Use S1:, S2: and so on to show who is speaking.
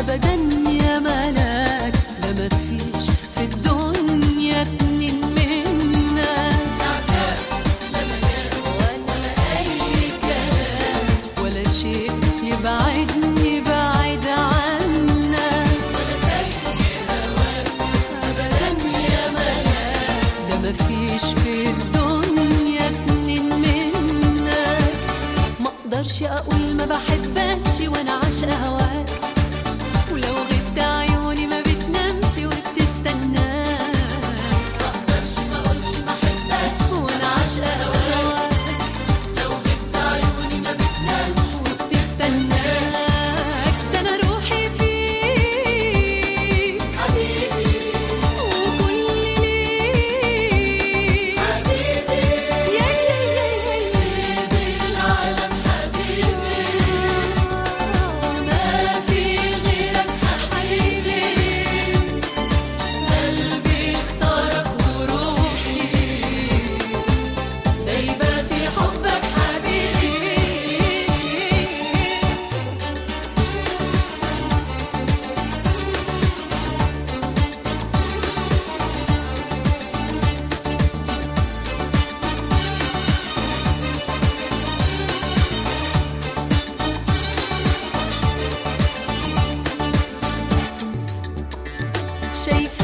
S1: ابدا يا ملاك ده مفيش في الدنيا اتنين منك ولا اي كلام ولا شيء يبعدني بعيد عنك ابدا يا ملاك ده مفيش في الدنيا اتنين منك ما اقدرش اقول ما بحبكش وانا عاشقه هواك ولو غبت عيوني ما بتنامش وبتستناك ما اقدرش ما اقولش ما بحبكش وانا عاشقه هواك لو غبت عيوني ما بتنامش وبتستناك ده انا روحي فيك حبيبي وكل ليك حبيبي يا يا يا يا سيد العالم حبيبي ما في غيرك حبيبي قلبي اختارك وروحي دايبة في حبك حبيبي شايف